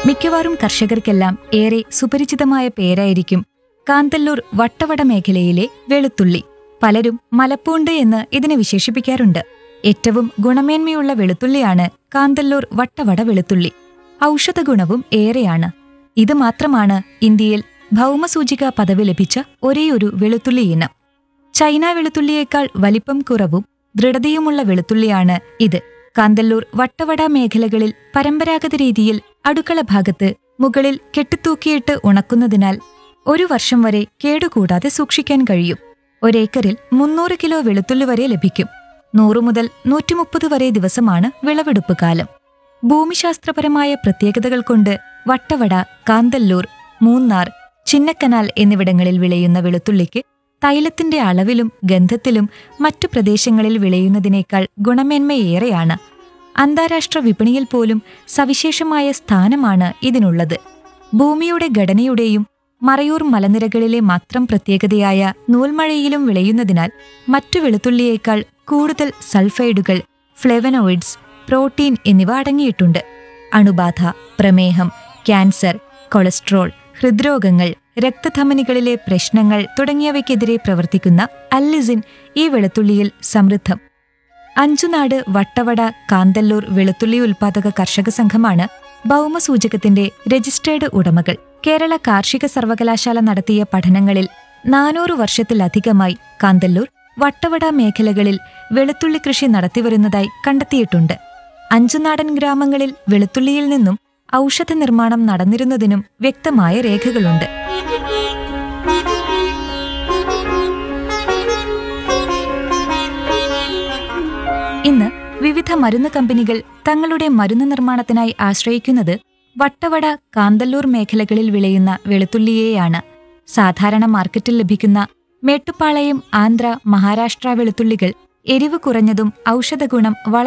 മിക്കവാറും കർഷകർക്കെല്ലാം ഏറെ സുപരിചിതമായ പേരായിരിക്കും കാന്തല്ലൂർ വട്ടവട മേഖലയിലെ വെളുത്തുള്ളി പലരും മലപ്പൂണ്ട് എന്ന് ഇതിനെ വിശേഷിപ്പിക്കാറുണ്ട് ഏറ്റവും ഗുണമേന്മയുള്ള വെളുത്തുള്ളിയാണ് കാന്തല്ലൂർ വട്ടവട വെളുത്തുള്ളി ഔഷധ ഗുണവും ഏറെയാണ് ഇത് മാത്രമാണ് ഇന്ത്യയിൽ ഭൗമസൂചിക പദവി ലഭിച്ച ഒരേയൊരു വെളുത്തുള്ളി ഇനം ചൈന വെളുത്തുള്ളിയേക്കാൾ വലിപ്പം കുറവും ദൃഢതയുമുള്ള വെളുത്തുള്ളിയാണ് ഇത് കാന്തല്ലൂർ വട്ടവട മേഖലകളിൽ പരമ്പരാഗത രീതിയിൽ അടുക്കള ഭാഗത്ത് മുകളിൽ കെട്ടിത്തൂക്കിയിട്ട് ഉണക്കുന്നതിനാൽ ഒരു വർഷം വരെ കേടുകൂടാതെ സൂക്ഷിക്കാൻ കഴിയും ഒരേക്കറിൽ മുന്നൂറ് കിലോ വെളുത്തുള്ളി വരെ ലഭിക്കും നൂറു മുതൽ നൂറ്റിമുപ്പത് വരെ ദിവസമാണ് വിളവെടുപ്പ് കാലം ഭൂമിശാസ്ത്രപരമായ പ്രത്യേകതകൾ കൊണ്ട് വട്ടവട കാന്തല്ലൂർ മൂന്നാർ ചിന്നക്കനാൽ എന്നിവിടങ്ങളിൽ വിളയുന്ന വെളുത്തുള്ളിക്ക് തൈലത്തിന്റെ അളവിലും ഗന്ധത്തിലും മറ്റു പ്രദേശങ്ങളിൽ വിളയുന്നതിനേക്കാൾ ഗുണമേന്മയേറെയാണ് അന്താരാഷ്ട്ര വിപണിയിൽ പോലും സവിശേഷമായ സ്ഥാനമാണ് ഇതിനുള്ളത് ഭൂമിയുടെ ഘടനയുടെയും മറയൂർ മലനിരകളിലെ മാത്രം പ്രത്യേകതയായ നൂൽമഴയിലും വിളയുന്നതിനാൽ മറ്റു വെളുത്തുള്ളിയേക്കാൾ കൂടുതൽ സൾഫൈഡുകൾ ഫ്ലെവനോയിഡ്സ് പ്രോട്ടീൻ എന്നിവ അടങ്ങിയിട്ടുണ്ട് അണുബാധ പ്രമേഹം ക്യാൻസർ കൊളസ്ട്രോൾ ഹൃദ്രോഗങ്ങൾ രക്തധമനികളിലെ പ്രശ്നങ്ങൾ തുടങ്ങിയവയ്ക്കെതിരെ പ്രവർത്തിക്കുന്ന അല്ലിസിൻ ഈ വെളുത്തുള്ളിയിൽ സമൃദ്ധം അഞ്ചുനാട് വട്ടവട കാന്തല്ലൂർ വെളുത്തുള്ളി ഉൽപാദക കർഷക സംഘമാണ് ഭൗമസൂചകത്തിന്റെ രജിസ്ട്രേഡ് ഉടമകൾ കേരള കാർഷിക സർവകലാശാല നടത്തിയ പഠനങ്ങളിൽ നാനൂറ് വർഷത്തിലധികമായി കാന്തല്ലൂർ വട്ടവട മേഖലകളിൽ വെളുത്തുള്ളി കൃഷി നടത്തിവരുന്നതായി കണ്ടെത്തിയിട്ടുണ്ട് അഞ്ചുനാടൻ ഗ്രാമങ്ങളിൽ വെളുത്തുള്ളിയിൽ നിന്നും ഔഷധ നിർമ്മാണം നടന്നിരുന്നതിനും വ്യക്തമായ രേഖകളുണ്ട് ഇന്ന് വിവിധ മരുന്ന് കമ്പനികൾ തങ്ങളുടെ മരുന്ന് നിർമ്മാണത്തിനായി ആശ്രയിക്കുന്നത് വട്ടവട കാന്തല്ലൂർ മേഖലകളിൽ വിളയുന്ന വെളുത്തുള്ളിയെയാണ് സാധാരണ മാർക്കറ്റിൽ ലഭിക്കുന്ന മേട്ടുപ്പാളയം ആന്ധ്ര മഹാരാഷ്ട്ര വെളുത്തുള്ളികൾ എരിവ് കുറഞ്ഞതും ഔഷധഗുണം വളരെ